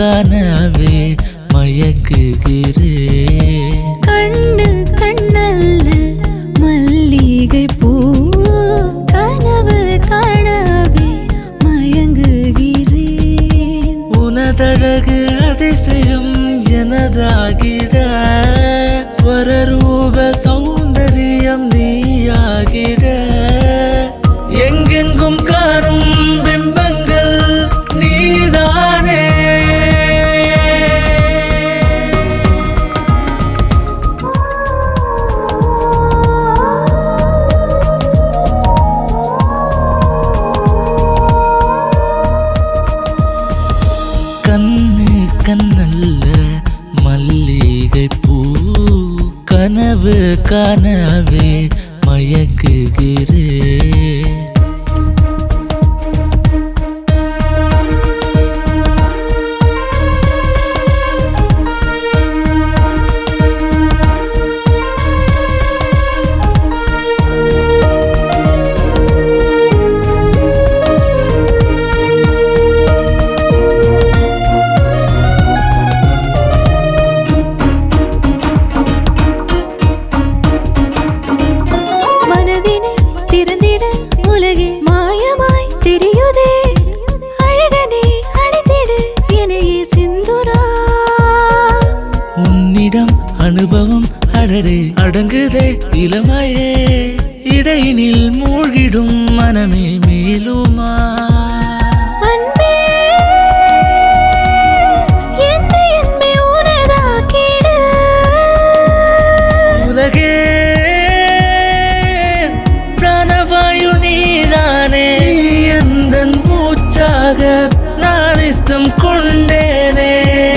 கனவே மயக்குகிறேன் கண்ணு கண்ணல்ல மல்லிகை பூ கனவு காணவே மயங்குகிறேன் உனதழகு அதிசயம் எனதாகிட ஸ்வரரூப சௌந்தரியம் நீயாகிட எங்கெங்கும் காணும் பிம்பங்கள் நீதானே கண்ணு கண்ணல்ல மல்லிகை பூ கனவு கனவே மயக்குகிறேன் மனதினை திறந்திட உலகே மாயமாய் தெரியுதே அழகனே அழைத்திடு என்னையே சிந்துரா உன்னிடம் அனுபவம் அடடே அடங்குதே இளமையே இடையினில் மூழ்கிடும் மனமே மேலுமா அன்பே என்னை என்பே உனதாக்கிடு உலகே பிராணவாயு நீதானே எந்த மூச்சாக நான் இஷ்டம் கொண்டேனே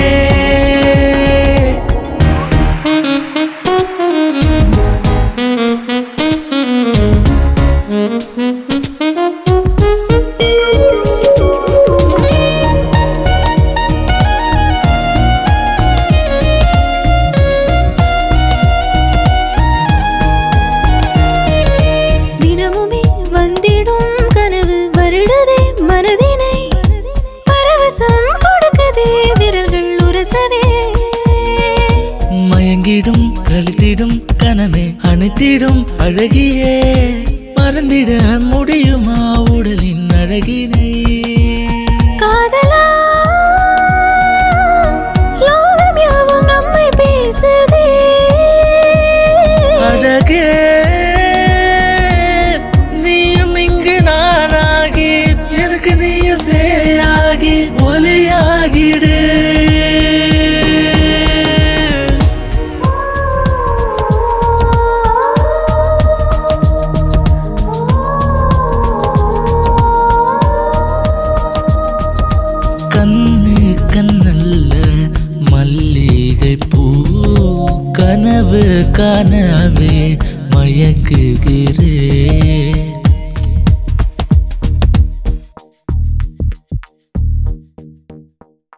தினமுமே வந்திடும் கனவு வருடுதே மனதினை பரவசம் கொடுக்குதே விரல்கள் உரசவே மயங்கிடும் கழித்திடும் கனமே அணைத்திடும் அழகியே மறந்திட முடியுமா உடலின் அழகினை காதலா லோகம் யாவும் நம்மை பேசுதே அழகே நீயும் இங்கு நானாகி எனக்கு நீயும் சேயாகி ஒலியாகிடு கண்ணு கண்ணல்ல மல்லிகை பூ கனவு கனவே மயக்குகிறேன்